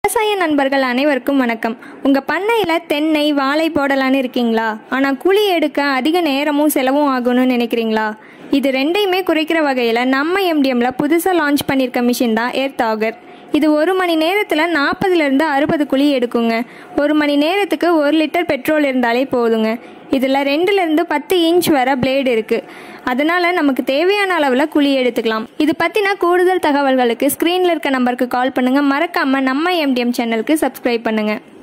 விவசாய நண்பர்கள் அனைவருக்கும் வணக்கம் உங்க பண்ணையில தென்னை வாழை போடலான்னு இருக்கீங்களா ஆனா குழி எடுக்க அதிக நேரமும் செலவும் ஆகும்னு நினைக்கிறீங்களா இது ரெண்டையுமே குறைக்கிற வகையில நம்ம எம்டிஎம்ல புதுசா லான்ச் பண்ணிருக்க மிஷின் தான் எர்த் ஆகர் இது ஒரு மணி நேரத்துல நாற்பதுல இருந்து அறுபது குழி எடுக்குங்க ஒரு மணி நேரத்துக்கு ஒரு லிட்டர் பெட்ரோல் இருந்தாலே போதுங்க இதுல ரெண்டுல இருந்து பத்து இன்ச் வர பிளேடு இருக்கு அதனால நமக்கு தேவையான அளவுல குழி எடுத்துக்கலாம் இது பத்தின கூடுதல் தகவல்களுக்கு ஸ்கிரீன்ல இருக்க நம்பருக்கு கால் பண்ணுங்க மறக்காம நம்ம எம்டிஎம் சேனலுக்கு சப்ஸ்கிரைப் பண்ணுங்க